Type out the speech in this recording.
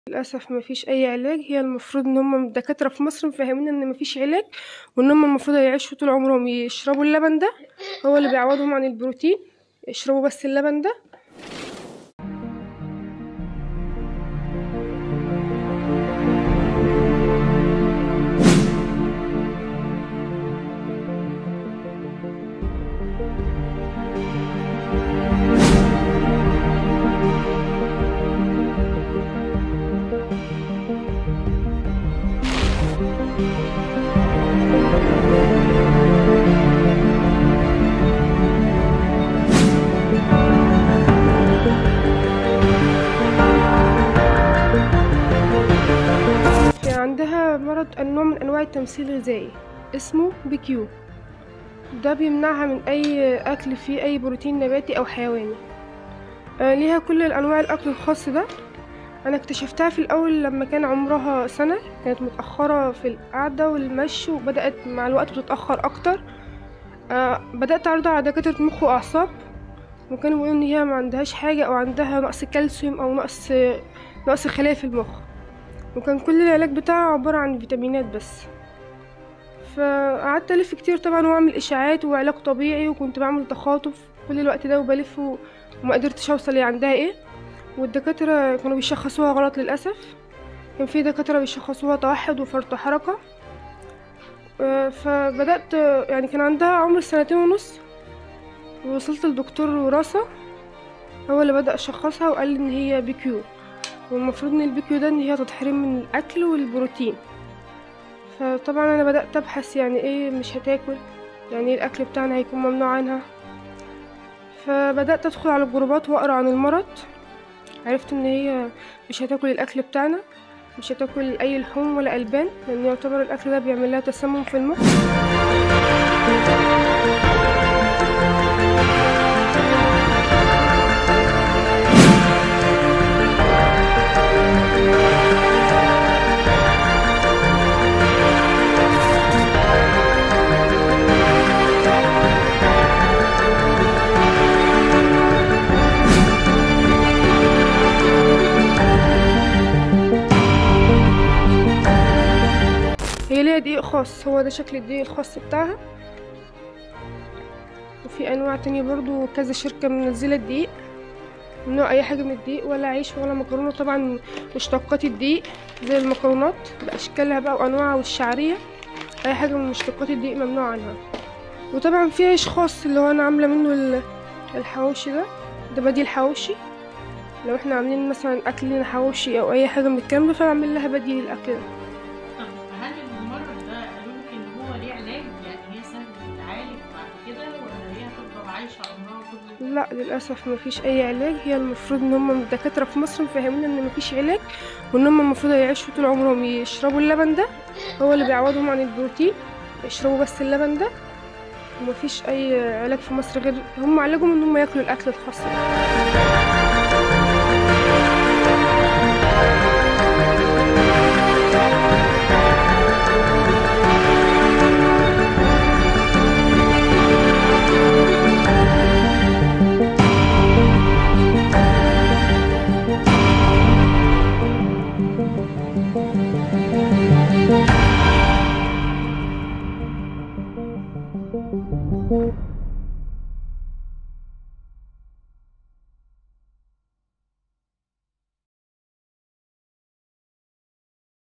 للأسف مفيش أي علاج هي المفروض إن هما الدكاترة في مصر مفهمينا إن مفيش علاج وإن هما المفروض يعيشوا طول عمرهم يشربوا اللبن ده هو اللي بيعوضهم عن البروتين يشربوا بس اللبن ده في عندها مرض نوع من أنواع التمثيل الغذائي اسمه بيكيو ده بيمنعها من أي أكل فيه أي بروتين نباتي أو حيواني آه، ليها كل الأنواع الأكل الخاص ده أنا اكتشفتها في الأول لما كان عمرها سنة كانت متأخرة في القعدة والمشي وبدأت مع الوقت بتتأخر أكتر آه، بدأت أعرضها على دكاترة مخ وأعصاب وكانوا بيقولوا إن هي ما عندهاش حاجة أو عندها نقص كالسيوم أو نقص نقص خلايا في المخ وكان كل العلاج بتاعه عبارة عن فيتامينات بس فقعدت ألف كتير طبعا وأعمل إشاعات وعلاج طبيعي وكنت بعمل تخاطف كل الوقت ده وبلف و- وما قدرتش أوصل هي عندها إيه والدكاترة كانوا بيشخصوها غلط للأسف كان في دكاترة بيشخصوها توحد وفرط حركة آه، فبدأت يعني كان عندها عمر سنتين ونص ووصلت لدكتور وراثة هو اللي بدأ شخصها وقال لي إن هي بيكيو والمفروض ان البيكيو ده ان هي تتحرم من الاكل والبروتين فطبعا انا بدات ابحث يعني ايه مش هتاكل يعني ايه الاكل بتاعنا هيكون ممنوع عنها فبدات ادخل على الجروبات واقرا عن المرض عرفت ان هي مش هتاكل الاكل بتاعنا مش هتاكل اي لحوم ولا البان لان يعتبر الاكل ده بيعمل لها تسمم في المخ هي ليها دقيق خاص هو ده شكل الدقيق الخاص بتاعها وفي انواع تانية برضو كذا شركة منزلة الدقيق ممنوع اي حاجة من الدقيق ولا عيش ولا مكرونة طبعا مشتقات الدقيق زي المكرونات باشكالها بقى وانواعها والشعرية اي حاجة من مشتقات الدقيق ممنوع عنها وطبعا في عيش خاص اللي هو انا عاملة منه ال- الحواوشي ده ده بديل حواوشي لو احنا عاملين مثلا اكل لنا حواوشي او اي حاجة من الكلام ده فبعمل لها بديل الاكل ده طب هل الممرض ده قالوا لك ان هو ليه علاج يعني هي سهل تتعالج بعد كده ولا هي هتفضل عايشه عمرها كله لا للأسف مفيش أي علاج هي المفروض إن هما الدكاترة في مصر مفهمين إن مفيش علاج وإن هما المفروض يعيشوا طول عمرهم يشربوا اللبن ده هو اللي بيعوضهم عن البروتين يشربوا بس اللبن ده ومفيش أي علاج في مصر غير هم علاجهم إن هما ياكلوا الأكل الخاص ده.